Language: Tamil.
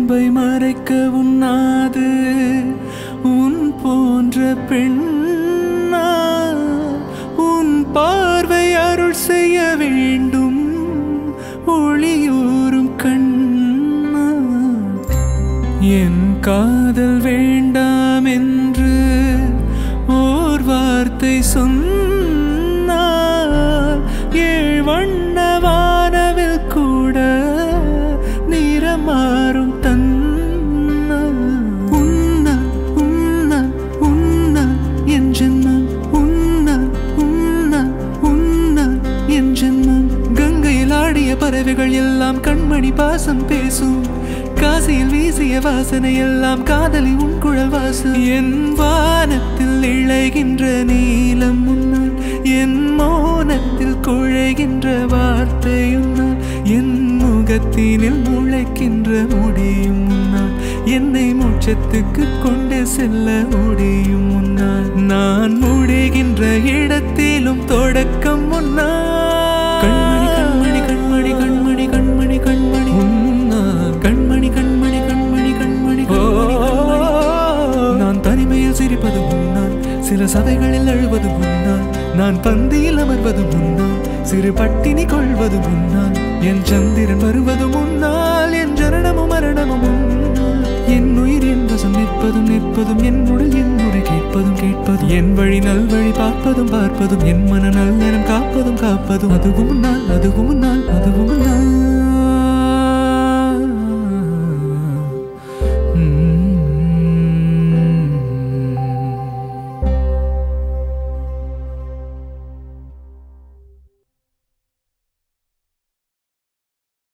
அன்பை மறைக்க உண்ணாது உன் போன்ற பெண்ணா உன் பார்வை அருள் செய்ய வேண்டும் ஒளியூரும் கண்ணா என் காதல் வேண்டாம் என்று ஓர் வார்த்தை சொன்னால் ஏழ் வண்ண வானவில் கூட நிறமாறும் தன்னா உன்ன உன்ன உன்ன என் ஜென்மம் உன்ன உன்ன உன்ன என் ஜென்மம் கங்கையில் ஆடிய பறவைகள் எல்லாம் கண்மணி பாசம் பேசும் காசியில் வீசிய வாசனை எல்லாம் காதலி உன் குழல் வாசம் என் வானத்தில் இழைகின்ற நீலம் முன்னால் என் மௌனத்தில் குழைகின்ற வார்த்தையுன்னால் என் முகத்தினில் முளைக்கின்ற முடியும் முன்னால் என்னை மோட்சத்துக்கு கொண்டு செல்ல முடியும் முன்னால் நான் முடிகின்ற இடத்திலும் தொடக்கம் முன்னால் கண்மணி கண்மணி கண்மணி கண்மணி கண்மணி கண்மணி உன்னால் கண்மணி கண்மணி கண்மணி கண்மணி கண்மணி நான் தனிமையில் சிரிப்பது முன்னால் சில சபைகளில் அழுவது முன்னால் நான் பந்தியில் அமர்வது முன்னால் சிறு பட்டினி கொள்வது முன்னால் என் சந்திரன் வருவது முன்னால் என் ஜனனமும் மரணமும் முன்னால் என் உயிர் என் வசம் நிற்பதும் நிற்பதும் என் உடல் என் முறை கேட்பதும் கேட்பதும் என் வழி நல்வழி பார்ப்பதும் பார்ப்பதும் என் மன நல்லறம் காப்பதும் காப்பதும் அதுவும் முன்னால் அதுவும் முன்னால் அதுவும் முன்னால்